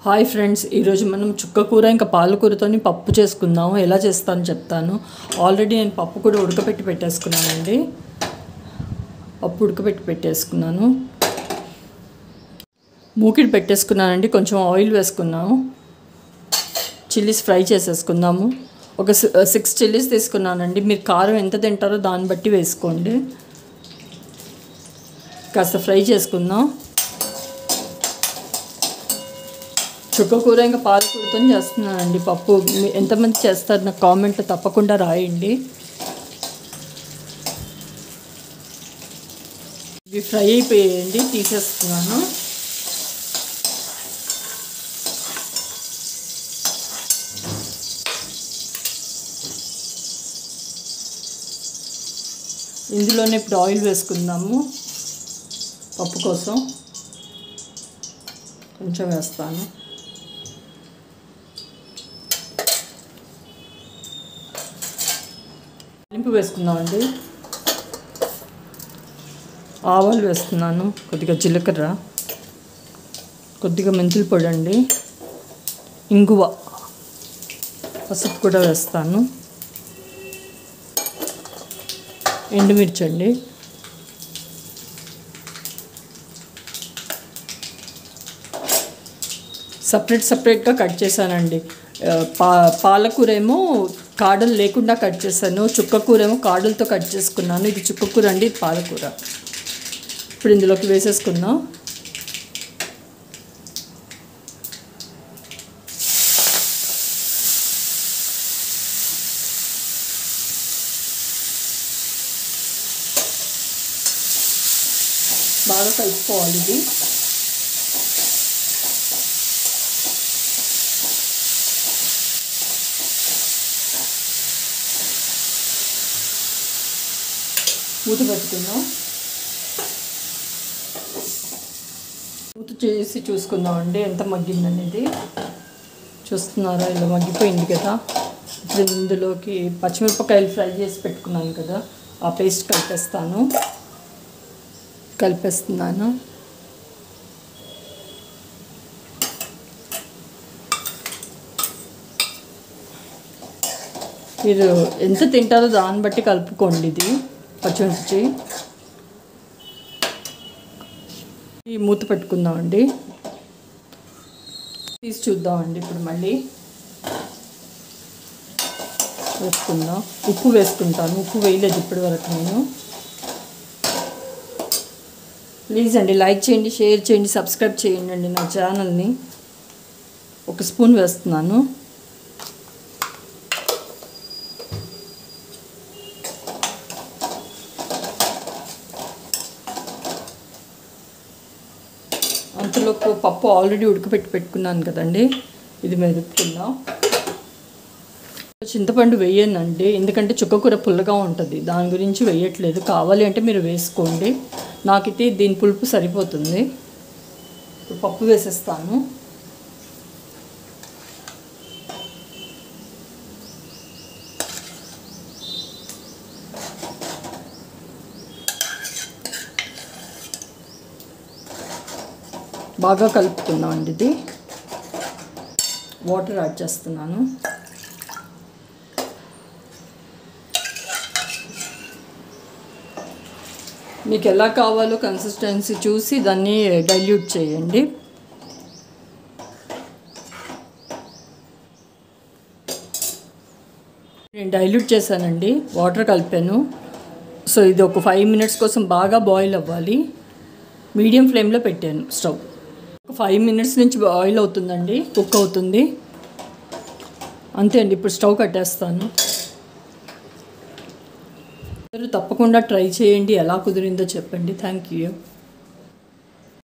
hi friends ఈరోజు మనం చుక్క కూర ఇంకా పాలకూరతోని పప్పు చేసుకుందాము ఎలా చేస్తాను చెప్తాను ఆల్రెడీ నేను పప్పు కూడా ఉడకపెట్టి పెట్టేసుకున్నానండి పప్పు ఉడకపెట్టి పెట్టేసుకున్నాను మూకిడి పెట్టేసుకున్నానండి కొంచెం ఆయిల్ వేసుకున్నాము చిల్లీస్ ఫ్రై చేసేసుకుందాము ఒక సిక్స్ చిల్లీస్ తీసుకున్నానండి మీరు కారం ఎంత తింటారో దాన్ని బట్టి వేసుకోండి కాస్త ఫ్రై చేసుకుందాం చుక్క కూర ఇంకా పాలకూరతో చేస్తున్నానండి పప్పు మీ- ఎంతమంది చేస్తారు నాకు కామెంట్లో తప్పకుండా రాయండి ఇవి ఫ్రై అయిపోయాయండి తీసేస్తున్నాను ఇందులోనే ఇప్పుడు ఆయిల్ వేసుకుందాము పప్పు కోసం కొంచెం వేస్తాను తాలింపు వేసుకుందామండి ఆవాలు వేస్తున్నాను కొద్దిగా జీలకర్ర కొద్దిగా మెంతులు పొడి అండి ఇంగువ పసుపు కూడా వేస్తాను ఎండుమిర్చి అండి సపరేట్ సపరేట్గా కట్ చేశానండి ఆ, పా పాలకూర ఏమో కాడలు లేకుండా కట్ చేశాను చుక్క కూర ఏమో కాడలతో కట్ చేసుకున్నాను ఇది చుక్క కూర అండి ఇది పాలకూర ఇప్పుడు ఇందులోకి వేసేసుకుందాం బాగా కలుపుకోవాలి ఇది మూత పెట్టుకుందాం మూత చేసి చూసుకుందాం అండి ఎంత మగ్గిందనేది చూస్తున్నారా ఇలా మగ్గిపోయింది కదా ఇప్పుడు ఇందులోకి పచ్చిమిరపకాయలు ఫ్రై చేసి పెట్టుకున్నాను కదా ఆ పేస్ట్ కలిపేస్తాను కలిపేస్తున్నాను మీరు ఎంత తింటారో దాన్ని బట్టి కలుపుకోండి ఇది పచ్చిమిర్చి ఈ మూత పెట్టుకుందామండి తీసి చూద్దామండి ఇప్పుడు మళ్ళీ వేసుకుందాం ఉప్పు వేసుకుంటాను ఉప్పు వేయలేదు ఇప్పటి వరకు నేను ప్లీజ్ అండి లైక్ చేయండి షేర్ చేయండి సబ్స్క్రైబ్ చేయండి అండి నా ఛానల్ని ఒక స్పూన్ వేస్తున్నాను అంతలో పప్పు ఆల్రెడీ ఉడకపెట్టి పెట్టుకున్నాను కదండి ఇది మెదుపుకుందాం చింతపండు వేయనండి ఎందుకంటే చుక్కకూర పుల్లగా ఉంటుంది దాని గురించి వేయట్లేదు కావాలి అంటే మీరు వేసుకోండి నాకైతే దీని పులుపు సరిపోతుంది ఇప్పుడు పప్పు వేసేస్తాను బాగా కలుపుకుందాం అండి ఇది వాటర్ యాడ్ చేస్తున్నాను మీకు ఎలా కావాలో కన్సిస్టెన్సీ చూసి దాన్ని డైల్యూట్ చేయండి నేను డైల్యూట్ చేశానండి వాటర్ కలిపాను సో ఇది ఒక ఫైవ్ మినిట్స్ కోసం బాగా బాయిల్ అవ్వాలి మీడియం ఫ్లేమ్లో పెట్టాను స్టవ్ ఒక ఫైవ్ మినిట్స్ నుంచి బాయిల్ అవుతుందండి కుక్ అవుతుంది అంతే అండి ఇప్పుడు స్టవ్ కట్టేస్తాను అందరూ తప్పకుండా ట్రై చేయండి ఎలా కుదిరిందో చెప్పండి థ్యాంక్ యూ